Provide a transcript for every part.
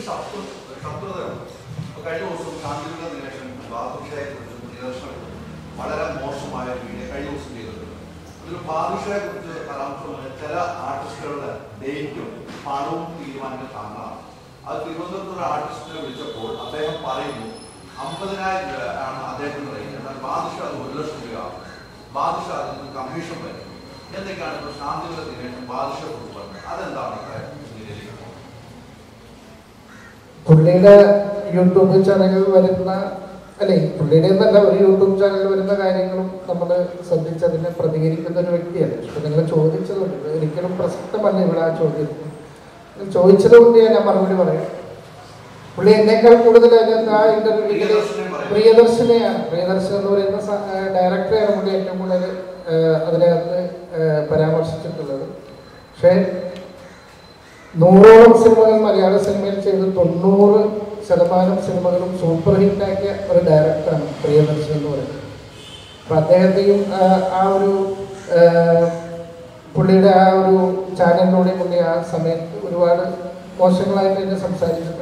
ശത്രു ശത്രുതയുണ്ട് അപ്പൊ കഴിഞ്ഞ ദിവസം ശാന്തിയുടെ ദിനേശൻ ബാദുഷയെ കുറിച്ച് നിദർശനം വളരെ മോശമായ വീഡിയോ കഴിഞ്ഞ ദിവസം ചെയ്തിട്ടുണ്ട് അതിൽ ബാദുഷയെ കുറിച്ച് പരാമർശമായ ചില ആർട്ടിസ്റ്റുകളുടെ ഡേറ്റും പണവും തീരുമാനിക്കുന്ന താങ്കളാണ് അത് തിരുവനന്തപുരത്ത് ഒരു ആർട്ടിസ്റ്റിനെ വിളിച്ചപ്പോൾ അദ്ദേഹം പറയുന്നു അമ്പതിനായിരം രൂപ ആണ് അദ്ദേഹത്തിന് റേറ്റ് എന്നാൽ ബാദുഷ അത് ഒരു ലക്ഷം രൂപ ബാദുഷ അതിന് കമ്മീഷൻ വരും എന്തൊക്കെയാണ് ഇപ്പോൾ ശാന്തിയുടെ ദിനേശൻ ബാദുഷയെ കുറിച്ച് പറഞ്ഞത് അതെന്താണ് ഇത്രയും ഇതിലേക്ക് പോകുന്നത്? പുള്ളിയുടെ യൂട്യൂബ് ചാനലിൽ വരുന്ന അല്ലെ പുള്ളിയുടെ എന്നല്ല ഒരു യൂട്യൂബ് ചാനലിൽ വരുന്ന കാര്യങ്ങളും നമ്മൾ ശ്രദ്ധിച്ചതിനെ പ്രതികരിക്കുന്ന ഒരു വ്യക്തിയാണ് പക്ഷെ നിങ്ങൾ ചോദിച്ചതുകൊണ്ട് ഒരിക്കലും പ്രസക്തമല്ല ഇവിടെ ആ ചോദ്യം ചോദിച്ചത് കൊണ്ട് ഞാൻ മറുപടി പറയാം പുള്ളി എന്നേക്കാൾ കൂടുതൽ അതിനകത്ത് ആ ഇന്റർവ്യൂവിൽ പ്രിയദർശനെ പറയും. പ്രിയദർശനെയാണ് പ്രിയദർശൻ എന്ന് പറയുന്ന സ- ആ, ഡയറക്ടറെയാണ് പുള്ളി ഏറ്റവും കൂടുതൽ ആ, അതിനകത്ത് ആ, പരാമർശിച്ചിട്ടുള്ളത് പക്ഷേ നൂറോളം സിനിമകൾ മലയാള സിനിമയിൽ ചെയ്ത് തൊണ്ണൂറ് ശതമാനം സിനിമകളും സൂപ്പർ ഹിറ്റാക്കിയ ഒരു ഡയറക്ടറാണ് പ്രിയദർശൻ എന്ന് പറയുന്നത് അപ്പം അദ്ദേഹത്തെയും ആ, ആ ഒരു ആ, പുള്ളിയുടെ ആ ഒരു ചാനലിലൂടെ പുള്ളി ആ സമയത്ത് ഒരുപാട് മോശങ്ങളായിട്ട് തന്നെ സംസാരിച്ചിട്ടുണ്ട്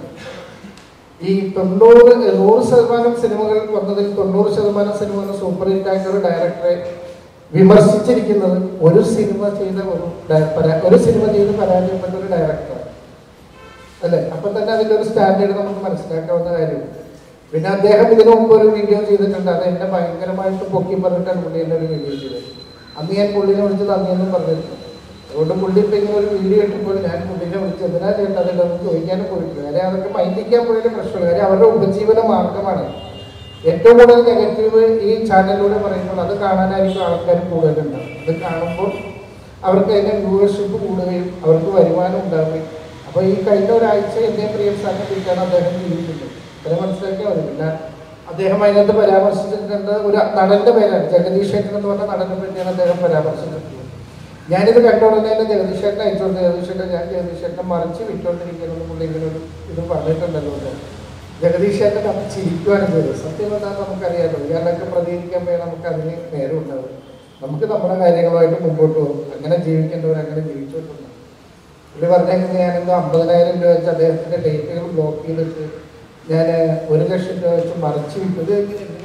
ഈ തൊണ്ണൂറ് നൂറ് ശതമാനം സിനിമകൾ വന്നതിൽ തൊണ്ണൂറ് ശതമാനം സിനിമകൾ സൂപ്പർ ഹിറ്റാക്കിയ ഒരു ഡയറക്ടറെ വിമർശിച്ചിരിക്കുന്നത് ഒരു സിനിമ ചെയ്ത ഒരു ഡയ- പരാ- ഒരു സിനിമ ചെയ്ത് പരാജയപ്പെട്ട ഒരു ഡയറക്ടറാണ് അല്ലേ അപ്പൊ തന്നെ അതിന്റെ ഒരു സ്റ്റാൻഡേർഡ് നമുക്ക് മനസ്സിലാക്കാവുന്ന കാര്യമുണ്ട് പിന്നെ അദ്ദേഹം ഇതിനു മുമ്പ് ഒരു വീഡിയോ ചെയ്തിട്ടുണ്ട് അത് എന്നെ ഭയങ്കരമായിട്ട് പൊക്കി പറഞ്ഞിട്ടാണ് പുള്ളി എന്നെ ഒരു വീഡിയോ ചെയ്തത് അന്ന് ഞാൻ പുള്ളിനെ വിളിച്ച് നന്ദിയൊന്നും പറഞ്ഞിട്ടില്ല അതുകൊണ്ട് പുള്ളി ഇപ്പൊ ഇങ്ങനെ ഒരു വീഡിയോ ഇട്ടപ്പോൾ ഞാൻ പുള്ളിനെ വിളിച്ച് എന്തിനാ ചേട്ടാ അതിലൊന്നും ചോദിക്കാനും പോയിട്ടില്ല കാര്യം അതൊക്കെ മൈൻഡിക്കാൻ പോയതിന്റെ പ്രശ്നമില്ല കാര്യം അവരുടെ ഉപജീവന മാർഗമാണ് ഏറ്റവും കൂടുതൽ നെഗറ്റീവ് ഈ ചാനലിലൂടെ പറയുമ്പോൾ അത് കാണാനായിരിക്കും ആൾക്കാർ കൂടുതലുണ്ടാവും അത് കാണുമ്പോൾ അവർക്ക് അതിന്റെ വ്യൂവർഷിപ്പ് കൂടുകയും അവർക്ക് വരുമാനം ഉണ്ടാവുകയും അപ്പൊ ഈ കഴിഞ്ഞ ഒരാഴ്ച എന്നെ പ്രിയം സാധിപ്പിക്കാൻ അദ്ദേഹം ജീവിക്കുന്നത് അത് മനസ്സിലാക്കിയാൽ മതി പിന്നെ അദ്ദേഹം അതിനകത്ത് പരാമർശിച്ചിട്ടുണ്ട് ഒരു നടന്റെ പേരാണ് ജഗദീഷ് ചേട്ടൻ എന്ന് പറഞ്ഞ നടനെ പറ്റിയാണ് അദ്ദേഹം പരാമർശിച്ചിട്ടുള്ളത് ഞാനിത് കണ്ട ഉടനെ തന്നെ ജഗദീഷ് ചേട്ടൻ അയച്ചുകൊണ്ട് ജഗദീഷ് ചേട്ടൻ ഞാൻ ജഗദീഷ് ചേട്ടനെ മറിച്ച് വിട്ടുകൊണ്ടിരിക്കുന്നത് പുള്ളി ഇങ്ങനെ ഒരു ഇത് പറഞ്ഞിട്ടുണ്ടല്ലോ എന്ന്. ജഗദീഷ് ചേട്ടൻ അത് ചിരിക്കുവാനും ചെയ്തത് സത്യം പറഞ്ഞാൽ നമുക്കറിയാലോ ഇയാളൊക്കെ പ്രതികരിക്കാൻ പോയാൽ നമുക്ക് അതിന് നേരം ഉണ്ടാവും നമുക്ക് നമ്മുടെ കാര്യങ്ങളുമായിട്ട് മുമ്പോട്ട് പോകും അങ്ങനെ ജീവിക്കേണ്ടവർ അങ്ങനെ ജീവിച്ചിട്ടുണ്ട് പുള്ളി പറഞ്ഞെങ്കിൽ ഞാനെന്തോ അമ്പതിനായിരം രൂപ വെച്ച് അദ്ദേഹത്തിന്റെ ഡേറ്റുകൾ ബ്ലോക്ക് ചെയ്തിട്ട് ഞാൻ ഒരു ലക്ഷം രൂപ വെച്ച് മറിച്ച് വിട്ടത്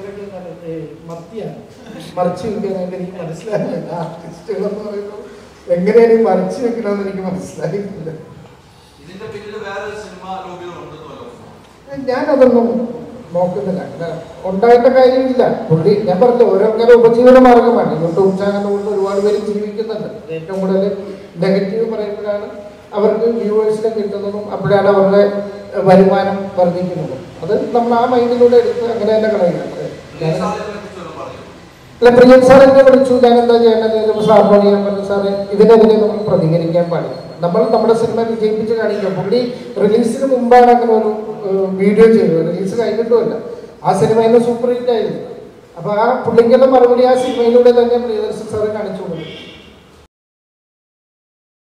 മത്തിയാണ് മറിച്ച് വിൽക്കാനായിട്ട് എനിക്ക് മനസ്സിലായില്ല ആർട്ടിസ്റ്റുകൾ എന്ന് പറയുമ്പോൾ എങ്ങനെയാണ് ഈ മറിച്ച് വെക്കണമെന്ന് എനിക്ക് മനസ്സിലായിട്ടില്ല ഇതിന്റെ പിന്നിൽ വേറെ സിനിമ ലോബികളുണ്ടെന്ന് വല്ലതും ഞാനതൊന്നും നോക്കുന്നില്ല അങ്ങനെ ഉണ്ടായിട്ട് കാര്യമില്ല പുള്ളി ഞാൻ പറഞ്ഞു ഓരോരുത്തരുടെ ഉപജീവന മാർഗമാണ് യൂട്യൂബ് ചാനൽ കൊണ്ട് ഒരുപാട് പേര് ജീവിക്കുന്നുണ്ട് ഏറ്റവും കൂടുതൽ നെഗറ്റീവ് പറയുമ്പോഴാണ് അവർക്ക് വ്യൂവേഴ്സിനെ കിട്ടുന്നതും അപ്പോഴാണ് അവരുടെ ഏഹ്, വരുമാനം വർദ്ധിക്കുന്നതും അത് നമ്മൾ ആ മൈൻഡിലൂടെ എടുത്ത് അങ്ങനെ തന്നെ കളയുക ഈ സാധ്യതകളെ കുറിച്ച് ഒന്ന് പറയൂ അല്ല പ്രിയൻ സാർ എന്നെ വിളിച്ചു ഞാൻ എന്താ ചെയ്യേണ്ടത് ചോദിച്ചപ്പോൾ സാറിനോട് ഞാൻ പറഞ്ഞു സാറേ ഇതിനെതിരെ നമ്മൾ പ്രതികരിക്കാൻ പാടില്ല നമ്മൾ നമ്മുടെ സിനിമ വിജയിപ്പിച്ച് കാണിക്കുക പുള്ളി റിലീസിന് മുമ്പാണ് അങ്ങനെ ഒരു വീഡിയോ ചെയ്തത് റിലീസ് കഴിഞ്ഞിട്ടുമല്ല ആ സിനിമ ഇന്ന് സൂപ്പർ ഹിറ്റ് ആയിരുന്നു അപ്പൊ ആ പുള്ളിക്കുള്ള മറുപടി ആ സിനിമയിലൂടെ തന്നെ പ്രിയദർശൻ സാറ് കാണിച്ചു കൊടുക്കും